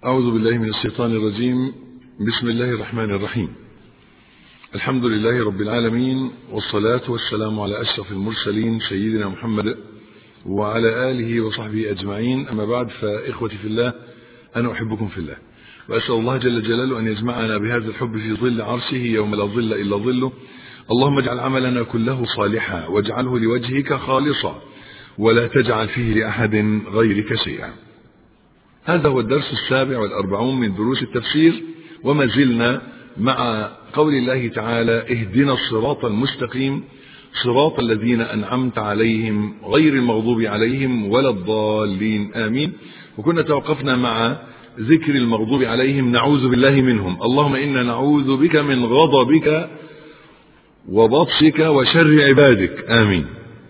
أعوذ بالله من الشيطان الرجيم بسم الله الرحمن الرحيم الحمد لله رب العالمين والصلاة والسلام على أشرف المرسلين سيدنا محمد وعلى آله وصحبه أجمعين أما بعد فإخوتي في الله أنا أحبكم في الله وأسأل الله جل جلاله أن يجمعنا بهذا الحب في ظل عرشه يوم لا ظل إلا ظله اللهم اجعل عملنا كله صالحا واجعله لوجهك خالصا ولا تجعل فيه لأحد غيرك شيئا هذا هو الدرس السابع والأربعون من دروس التفسير وما زلنا مع قول الله تعالى اهدنا الصراط المستقيم صراط الذين أنعمت عليهم غير المغضوب عليهم ولا الضالين آمين وكنا توقفنا مع ذكر المغضوب عليهم نعوذ بالله منهم اللهم إنا نعوذ بك من غضبك وبطشك وشر عبادك آمين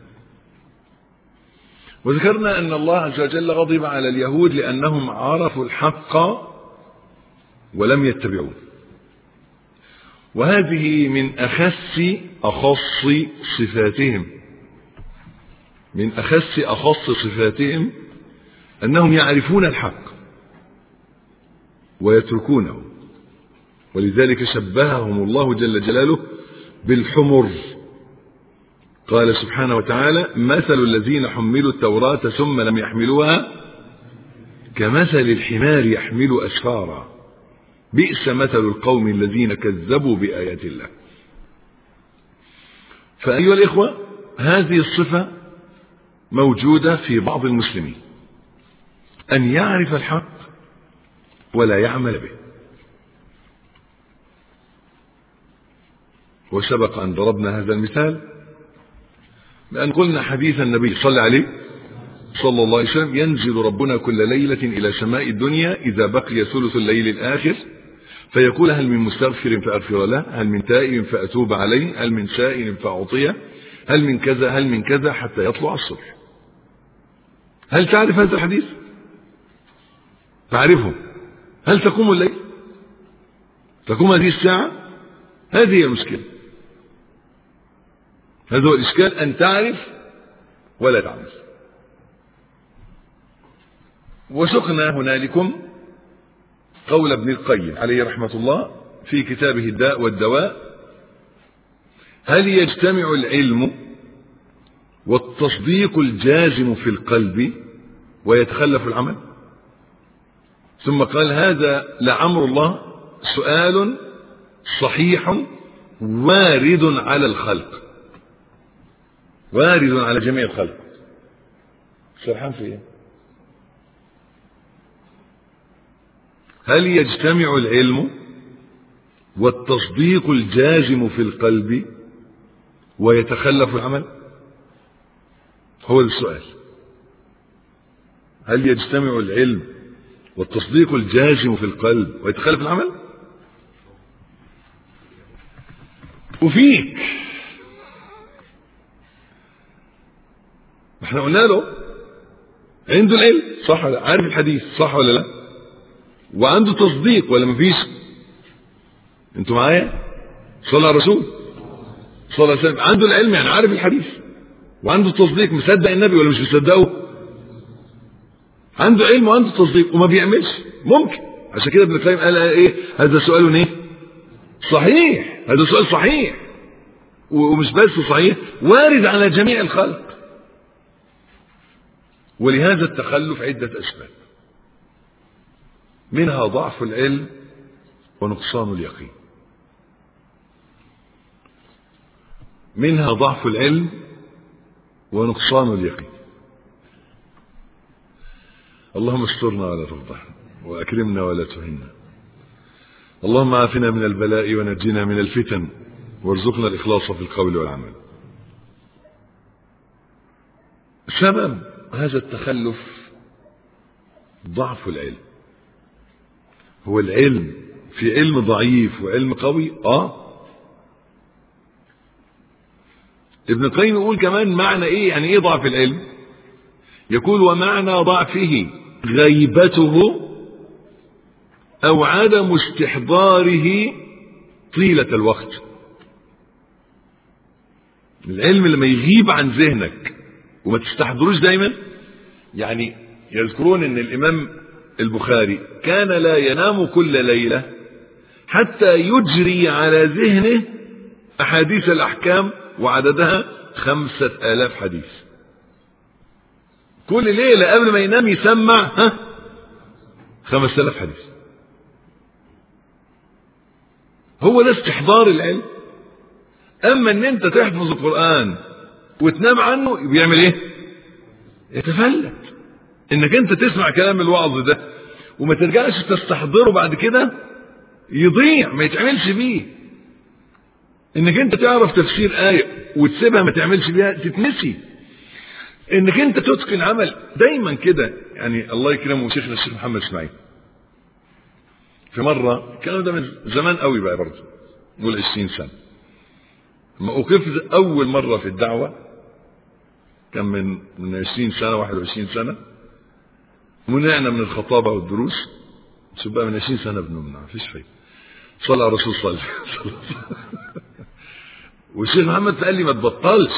وذكرنا أن الله عز وجل غضب على اليهود لأنهم عرفوا الحق ولم يتبعوه وهذه من أخس أخص صفاتهم من أخس أخص صفاتهم أنهم يعرفون الحق ويتركونه ولذلك شبههم الله جل جلاله بالحمر قال سبحانه وتعالى مثل الذين حملوا التوراة ثم لم يحملوها كمثل الحمار يحمل أسفارا بئس مثل القوم الذين كذبوا بآيات الله فأيها الإخوة هذه الصفة موجودة في بعض المسلمين أن يعرف الحق ولا يعمل به وسبق أن ضربنا هذا المثال بأن قلنا حديث النبي صلى عليه صلى الله عليه وسلم ينزل ربنا كل ليلة إلى سماء الدنيا إذا بقي ثلث الليل الآخر فيقول هل من مستغفر فأغفر له هل من تائب فأتوب عليه هل من سائل فأعطيه هل من كذا هل من كذا حتى يطلع الصبح هل تعرف هذا الحديث تعرفه هل تقوم الليل تقوم هذه الساعة هذه هي المشكلة هذا هو الإشكال أن تعرف ولا تعمل وسقنا هنالكم قول ابن القيم عليه رحمة الله في كتابه الداء والدواء هل يجتمع العلم والتصديق الجازم في القلب ويتخلف العمل ثم قال هذا لعمر الله سؤال صحيح وارد على الخلق وارد على جميع الخلق سرحان في ايه هل يجتمع العلم والتصديق الجازم في القلب ويتخلف العمل هو السؤال هل يجتمع العلم والتصديق الجازم في القلب ويتخلف العمل وفيك احنا قلنا له عنده العلم صح ولا عارف الحديث صح ولا لا وعنده تصديق ولا مفيش انتوا معايا صلى على الرسول صلى الله عليه وسلم عنده العلم يعني عارف الحديث وعنده تصديق مصدق النبي ولا مش مصدقه عنده علم وعنده تصديق وما بيعملش ممكن عشان كده ابن القيم قال ايه هذا سؤال ايه صحيح هذا سؤال صحيح ومش بس صحيح وارد على جميع الخلق ولهذا التخلف عدة أسباب منها ضعف العلم ونقصان اليقين منها ضعف العلم ونقصان اليقين اللهم استرنا ولا تفضحنا وأكرمنا ولا تهنا اللهم عافنا من البلاء ونجنا من الفتن وارزقنا الإخلاص في القول والعمل سبب هذا التخلف ضعف العلم هو العلم في علم ضعيف وعلم قوي اه ابن القيم يقول كمان معنى ايه يعني ايه ضعف العلم يقول ومعنى ضعفه غيبته او عدم استحضاره طيلة الوقت العلم لما يغيب عن ذهنك وما تستحضروش دايما يعني يذكرون ان الامام البخاري كان لا ينام كل ليلة حتى يجري على ذهنه أحاديث الأحكام وعددها خمسة آلاف حديث كل ليلة قبل ما ينام يسمع ها خمسة آلاف حديث هو ده استحضار العلم أما أن أنت تحفظ القرآن وتنام عنه بيعمل إيه يتفلت انك انت تسمع كلام الوعظ ده وما ترجعش تستحضره بعد كده يضيع ما يتعملش بيه انك انت تعرف تفسير آية وتسيبها ما تعملش بيها تتنسي انك انت تتقن عمل دايما كده يعني الله يكرمه شيخنا الشيخ محمد اسماعيل في مرة الكلام ده من زمان قوي بقى برضه نقول 20 سنة لما أوقفت أول مرة في الدعوة كان من من 20 سنة 21 سنة منعنا من الخطابة والدروس شوف بقى من 20 سنة بنمنع مفيش فايدة صلى على الرسول صلى الله عليه وسلم والشيخ محمد قال لي ما تبطلش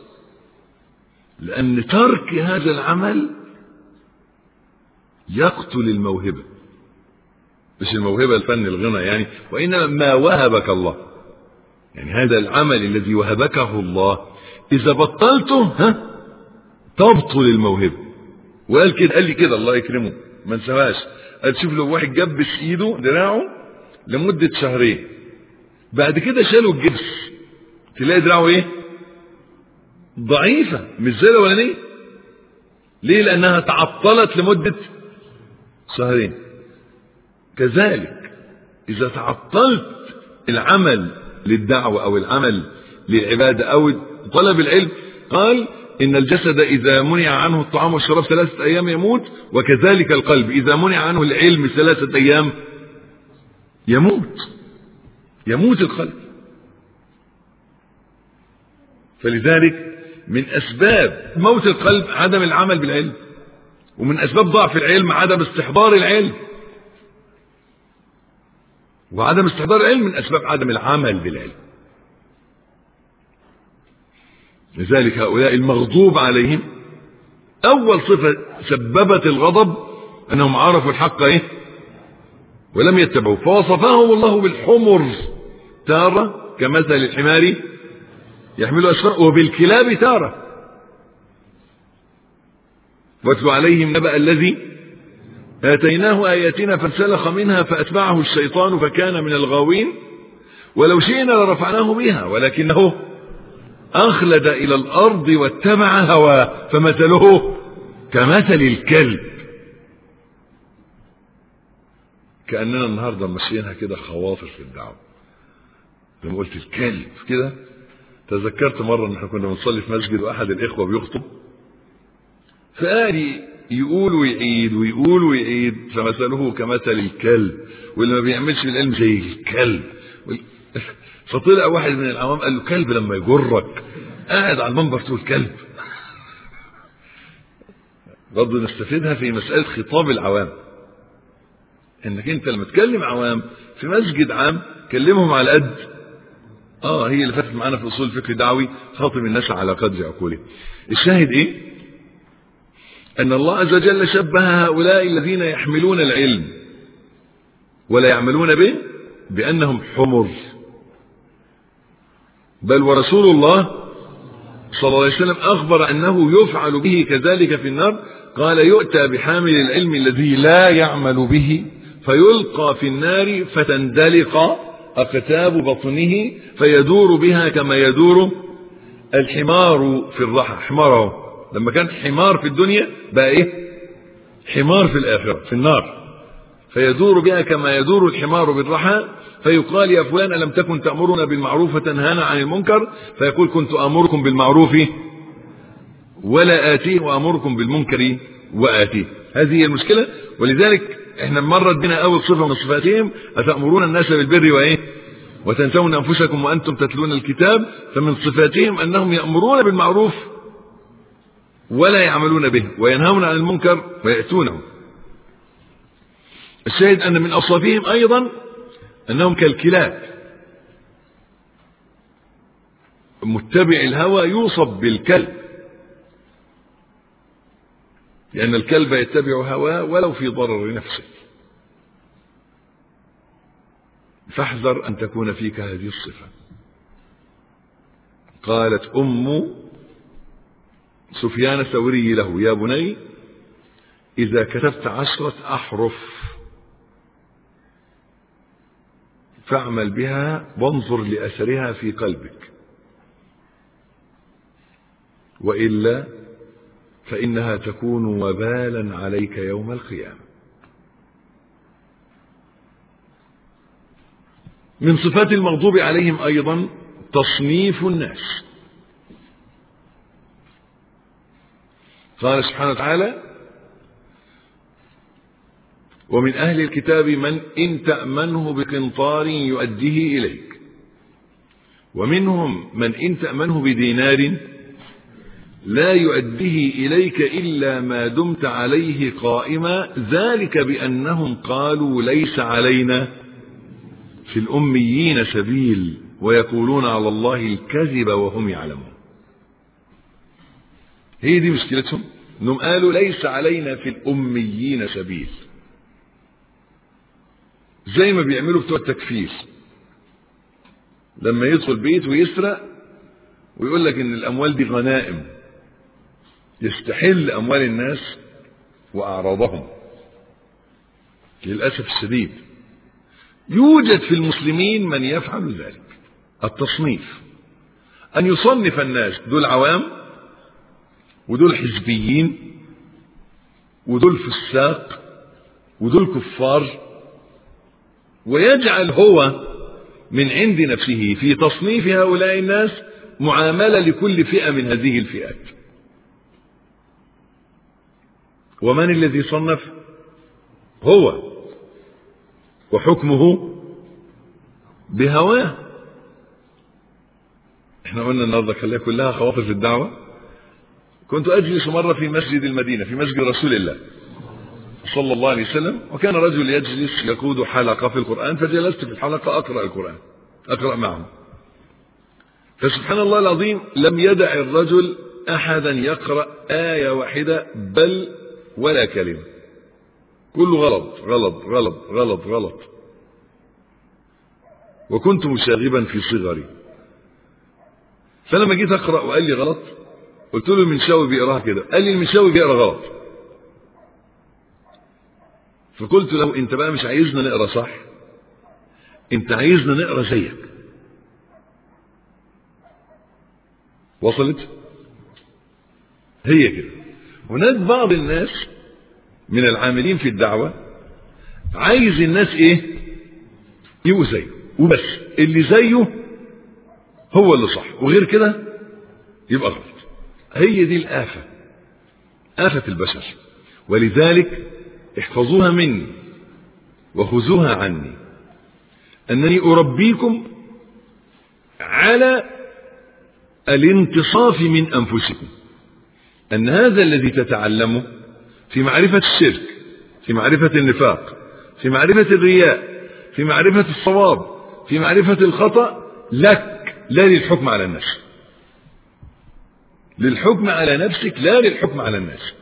لأن ترك هذا العمل يقتل الموهبة مش الموهبة الفن الغنى يعني وإنما ما وهبك الله يعني هذا العمل الذي وهبكه الله إذا بطلته ها تبطل الموهبة وقال كده قال لي كده الله يكرمه ما انساهاش قال شوف لو واحد جبس ايده دراعه لمدة شهرين بعد كده شالوا الجبس تلاقي دراعه ايه ضعيفة مش زي الاولانية ليه لانها تعطلت لمدة شهرين كذلك اذا تعطلت العمل للدعوة او العمل للعبادة او طلب العلم قال إن الجسد إذا منع عنه الطعام والشراب ثلاثة أيام يموت وكذلك القلب إذا منع عنه العلم ثلاثة أيام يموت يموت القلب فلذلك من أسباب موت القلب عدم العمل بالعلم ومن أسباب ضعف العلم عدم استحضار العلم وعدم استحضار العلم من أسباب عدم العمل بالعلم لذلك هؤلاء المغضوب عليهم أول صفة سببت الغضب أنهم عرفوا الحق إيه ولم يتبعوه فوصفهم الله بالحمر تارة كمثل الحمار يحمل أسفار وبالكلاب تارة واتل عليهم نبأ الذي آتيناه آياتنا فانسلخ منها فأتبعه الشيطان فكان من الغاوين ولو شئنا لرفعناه بها ولكنه أخلد إلى الأرض واتبع هواه فمثله كمثل الكلب كأننا النهاردة ماشيينها كده خواطر في الدعوة لما قلت الكلب كده تذكرت مرة ان احنا كنا بنصلي في مسجد واحد الاخوة بيخطب فقال يقول ويعيد ويقول ويعيد فمثله كمثل الكلب واللي ما بيعملش بالعلم زي الكلب فطلع واحد من العوام قال له كلب لما يجرك قاعد على المنبر تقول كلب برضه نستفيدها في مسألة خطاب العوام انك انت لما تكلم عوام في مسجد عام كلمهم على قد اه هي اللي فاتت معانا في اصول الفقه الدعوي خاطب الناس على قدر عقوله الشاهد ايه ان الله عز وجل شبه هؤلاء الذين يحملون العلم ولا يعملون به بانهم حمر بل ورسول الله صلى الله عليه وسلم أخبر أنه يفعل به كذلك في النار قال يؤتى بحامل العلم الذي لا يعمل به فيلقى في النار فتندلق أقتاب بطنه فيدور بها كما يدور الحمار في الرحى حماره لما كان حمار في الدنيا بقى ايه حمار في الآخرة في النار فيدور بها كما يدور الحمار بالرحى فيقال يا فلان ألم تكن تأمرنا بالمعروف وتنهانا عن المنكر فيقول كنت أمركم بالمعروف ولا آتيه وأمركم بالمنكر وآتيه هذه هي المشكلة ولذلك احنا مرت بنا أول صفة من صفاتهم أتأمرون الناس بالبر وإيه وتنسون أنفسكم وأنتم تتلون الكتاب فمن صفاتهم أنهم يأمرون بالمعروف ولا يعملون به وينهون عن المنكر ويأتونه الشاهد أن من أوصافهم أيضا أنهم كالكلاب متبع الهوى يوصف بالكلب لأن الكلب يتبع هواه ولو في ضرر نفسه فاحذر أن تكون فيك هذه الصفة قالت أم سفيان الثوري له يا بني إذا كتبت عشرة أحرف فاعمل بها وانظر لأثرها في قلبك وإلا فإنها تكون وبالا عليك يوم القيامة من صفات المغضوب عليهم أيضا تصنيف الناس قال سبحانه وتعالى ومن أهل الكتاب من إن تأمنه بقنطار يؤديه إليك ومنهم من إن تأمنه بدينار لا يؤديه إليك إلا ما دمت عليه قائما ذلك بأنهم قالوا ليس علينا في الأميين سبيل ويقولون على الله الكذب وهم يعلمون هي دي مشكلتهم انهم قالوا ليس علينا في الأميين سبيل زي ما بيعملوا بتوع التكفير لما يدخل بيت ويسرق ويقول لك ان الاموال دي غنائم يستحل اموال الناس واعراضهم للاسف الشديد يوجد في المسلمين من يفعل ذلك التصنيف ان يصنف الناس دول عوام ودول حزبيين ودول فساق ودول كفار ويجعل هو من عند نفسه في تصنيف هؤلاء الناس معاملة لكل فئة من هذه الفئات ومن الذي صنف هو وحكمه بهواه احنا قلنا النهارده خليها كلها خواطر في الدعوه كنت اجلس مره في مسجد المدينه في مسجد رسول الله صلى الله عليه وسلم وكان رجل يجلس يقود حلقه في القران فجلست في الحلقه اقرا القران اقرا معه فسبحان الله العظيم لم يدع الرجل احدا يقرا ايه واحده بل ولا كلمه كله غلط غلط غلط غلط غلط وكنت مشاغبا في صغري فلما جيت اقرا وقال لي غلط قلت له المنشاوي بيقراها كده قال لي المنشاوي بيقرا غلط فقلت له انت بقى مش عايزنا نقرا صح انت عايزنا نقرا زيك وصلت هي كده هناك بعض الناس من العاملين في الدعوة عايز الناس ايه يبقوا زيه وبس اللي زيه هو اللي صح وغير كده يبقى غلط هي دي الآفة آفة البشر ولذلك احفظوها مني وخذوها عني أنني أربيكم على الانتصاف من أنفسكم أن هذا الذي تتعلمه في معرفة الشرك في معرفة النفاق في معرفة الرياء في معرفة الصواب في معرفة الخطأ لك لا للحكم على الناس للحكم على نفسك لا للحكم على الناس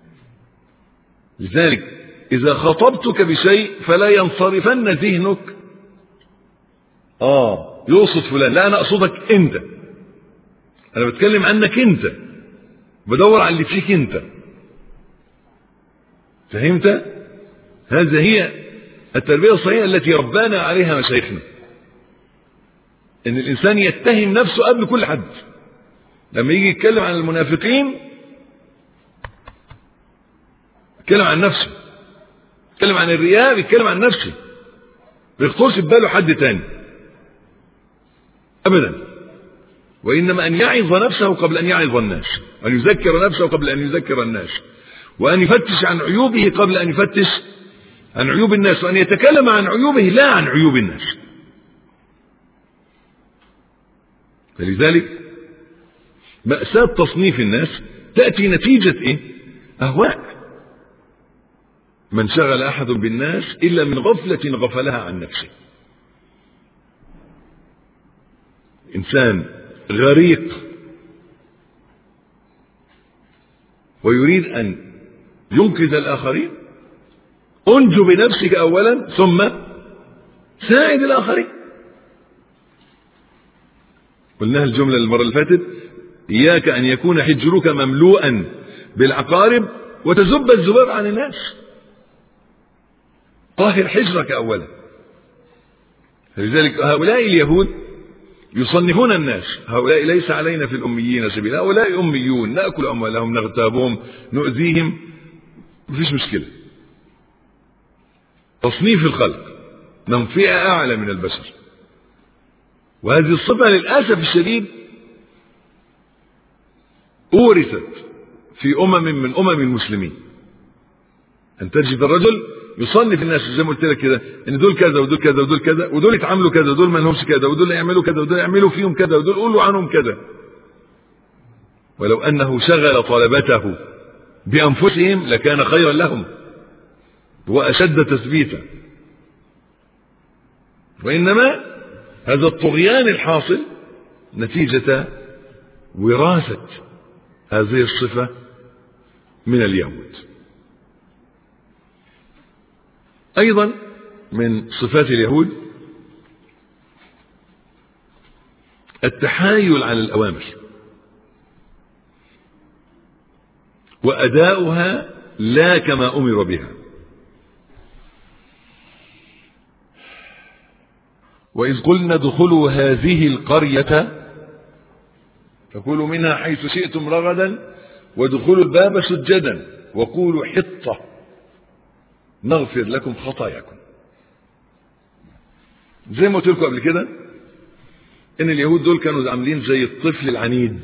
لذلك إذا خطبتك بشيء فلا ينصرفن ذهنك آه يقصد فلان لا أنا أقصدك أنت أنا بتكلم عنك أنت بدور على اللي فيك أنت فهمت هذا هي التربية الصحيحة التي ربانا عليها مشايخنا ان الانسان يتهم نفسه قبل كل حد لما يجي يتكلم عن المنافقين يتكلم عن نفسه يتكلم عن الرياء بيتكلم عن نفسه ما يخطرش في باله حد تاني ابدا وانما ان يعظ نفسه قبل ان يعظ الناس ان يذكر نفسه قبل ان يذكر الناس وأن يفتش عن عيوبه قبل أن يفتش عن عيوب الناس وأن يتكلم عن عيوبه لا عن عيوب الناس فلذلك مأساة تصنيف الناس تأتي نتيجة إيه؟ أهواء ما انشغل أحد بالناس إلا من غفلة غفلها عن نفسه إنسان غريق ويريد أن ينقذ الآخرين انجو بنفسك أولا ثم ساعد الآخرين قلناها الجملة المرة اللي فاتت إياك أن يكون حجرك مملوءا بالعقارب وتزب الذباب عن الناس طهر حجرك أولا لذلك هؤلاء اليهود يصنفون الناس هؤلاء ليس علينا في الأميين سبيل هؤلاء أميون نأكل أموالهم نغتابهم نؤذيهم مفيش مشكلة تصنيف الخلق من فئة أعلى من البشر وهذه الصفة للأسف الشديد أورثت في أمم من أمم المسلمين أن تجد الرجل يصنف الناس زي ما قلت لك كده ان دول كذا ودول كذا ودول كذا ودول يتعاملوا كذا ودول ما لهمش كذا ودول يعملوا كذا ودول يعملوا فيهم كذا ودول يقولوا عنهم كذا ولو انه شغل طلبته بانفسهم لكان خيرا لهم واشد تثبيتا وانما هذا الطغيان الحاصل نتيجه وراثه هذه الصفه من اليهود أيضا من صفات اليهود التحايل على الأوامر وأداؤها لا كما أمر بها وإذ قلنا ادخلوا هذه القرية فكلوا منها حيث شئتم رغدا وادخلوا الباب سجدا وقولوا حطة نغفر لكم خطاياكم زي ما قلت لكم قبل كده ان اليهود دول كانوا عاملين زي الطفل العنيد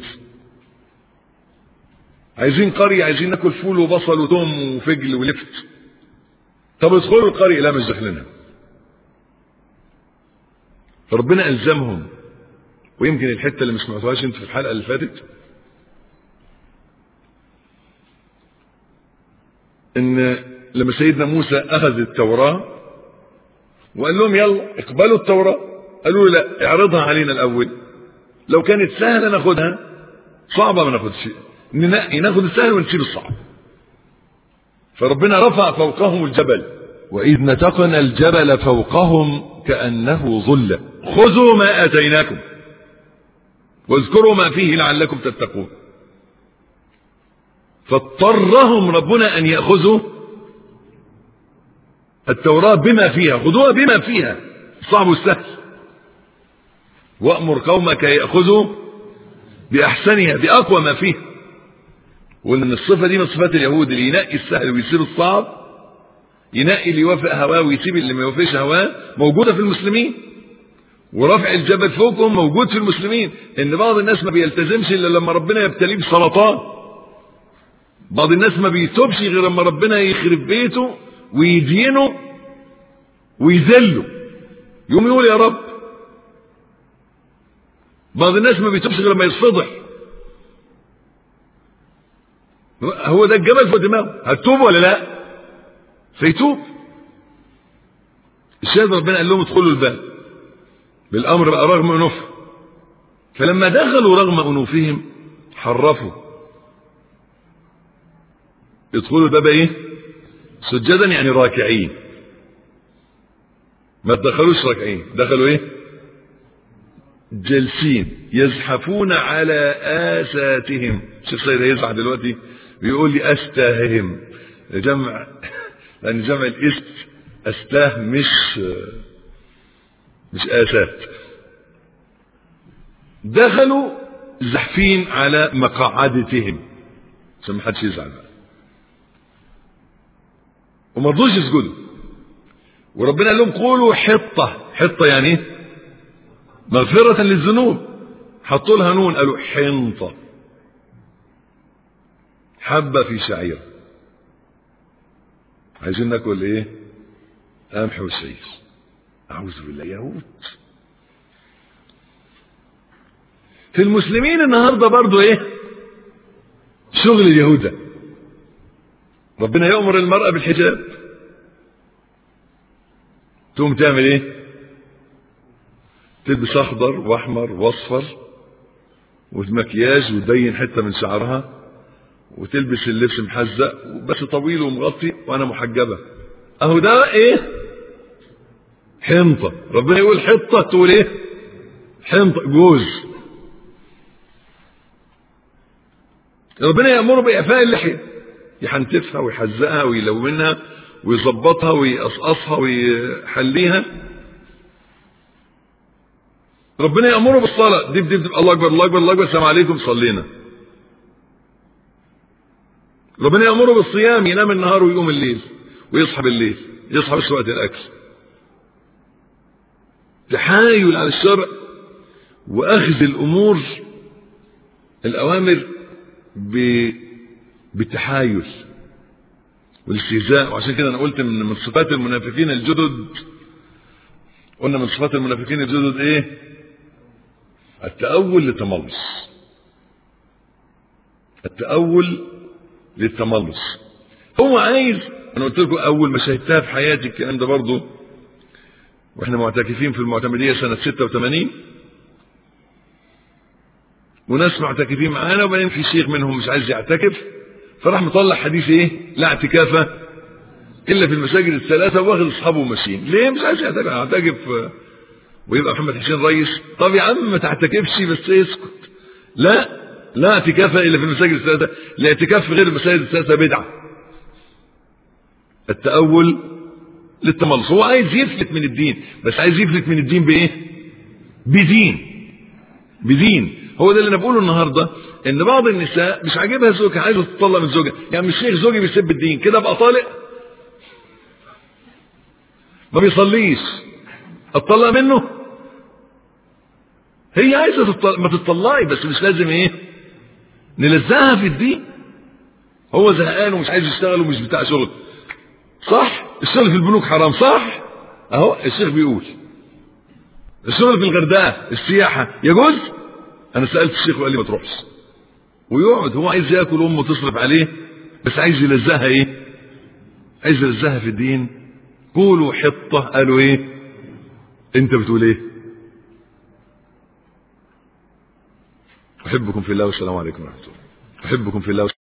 عايزين قرية عايزين ناكل فول وبصل وتوم وفجل ولفت طب ادخلوا القرية لا مش داخلينها فربنا ألزمهم ويمكن الحتة اللي ما سمعتوهاش انت في الحلقة اللي فاتت ان لما سيدنا موسى أخذ التوراة وقال لهم يلا اقبلوا التوراة قالوا لا اعرضها علينا الأول لو كانت سهلة ناخدها صعبة ما ناخدش ننقي ناخد السهل ونسيب الصعب فربنا رفع فوقهم الجبل وإذ نتقنا الجبل فوقهم كأنه ظلة خذوا ما آتيناكم واذكروا ما فيه لعلكم تتقون فاضطرهم ربنا أن يأخذوا التوراة بما فيها خذوها بما فيها صعب والسهل وأمر قومك يأخذوا بأحسنها بأقوى ما فيها وإن الصفة دي من صفات اليهود اللي ينقي السهل ويسيب الصعب ينقي اللي يوافق هواه ويسيب اللي ما يوافقش هواه موجودة في المسلمين ورفع الجبل فوقهم موجود في المسلمين ان بعض الناس ما بيلتزمش الا لما ربنا يبتليه بسرطان بعض الناس ما بيتوبش غير لما ربنا يخرب بيته ويدينه ويذله يقوم يقول يا رب بعض الناس ما بيتوبش غير لما يصفضح هو ده الجبل في دماغه هتتوب ولا لا فيتوب الشاهد ربنا قال لهم ادخلوا الباب بالامر بقى رغم انوفهم فلما دخلوا رغم انوفهم حرفوا ادخلوا الباب ايه سجدا يعني راكعين ما دخلوش راكعين دخلوا ايه جالسين يزحفون على آساتهم شيخ سيد هيزعح دلوقتي بيقول لي أستاههم جمع لأن جمع الإست أستاه مش مش آسات دخلوا زحفين على مقعدتهم عشان ما حدش يزعل بقى وما رضوش يسجدوا وربنا قال لهم قولوا حطة حطة يعني ايه مغفرة للذنوب حطوا لها نون قالوا حنطة حبة في شعير عايزين ناكل ايه قمح وشعير اعوذ بالله يهود في المسلمين النهارده برضو ايه شغل اليهود ده ربنا يأمر المرأة بالحجاب تقوم تعمل ايه تلبس اخضر واحمر واصفر ومكياج وتبين حته من شعرها وتلبس اللبس محزق بس طويل ومغطي وانا محجبه اهو ده ايه حنطه ربنا يقول حطه تقول ايه حنطه جوز ربنا يامره باعفاء اللحيه يحنتفها ويحزقها ويلونها ويظبطها ويقصقصها ويحليها ربنا يامره بالصلاه دب دب دب الله اكبر الله اكبر الله اكبر السلام عليكم صلينا ربنا يامره بالصيام ينام النهار ويقوم الليل ويصحى بالليل يصحى بس وقت الاكل تحايل على الشرع واخذ الامور الاوامر ب... بالتحايل والاستهزاء وعشان كده انا قلت من من صفات المنافقين الجدد قلنا من صفات المنافقين الجدد ايه التأول للتملص التأول للتملص هو عايز انا قلت لكم اول ما شاهدتها في حياتي الكلام ده برضه واحنا معتكفين في المعتمديه سنه 86 وناس معتكفين معانا وبعدين في شيخ منهم مش عايز يعتكف فراح مطلع حديث ايه لا اعتكاف الا في المساجد الثلاثه واخد اصحابه وماشيين ليه مش عايز يعتكف اعتكف ويبقى محمد حسين رئيس طب يا عم ما تعتكفش بس اسكت لا لا اعتكاف الا في المساجد الثلاثه الاعتكاف في غير المساجد الثلاثه بدعه التأول للتملص هو عايز يفلت من الدين بس عايز يفلت من الدين بايه بدين بدين هو ده اللي انا بقوله النهارده ان بعض النساء مش عاجبها زوجها عايزه تطلق من زوجها يعني مش شيخ زوجي بيسب الدين كده ابقى طالق ما بيصليش اتطلق منه هي عايزه تطلق ما تطلقي بس مش لازم ايه نلزقها في الدين هو زهقان ومش عايز يشتغل ومش بتاع شغل صح الشغل في البنوك حرام صح اهو الشيخ بيقول الشغل في الغردقه السياحه يجوز انا سالت الشيخ وقال لي ما تروحش ويقعد هو عايز ياكل امه تصرف عليه بس عايز يلزقها ايه عايز يلزقها في الدين قولوا حطه قالوا ايه انت بتقول ايه احبكم في الله والسلام عليكم ورحمه الله احبكم في الله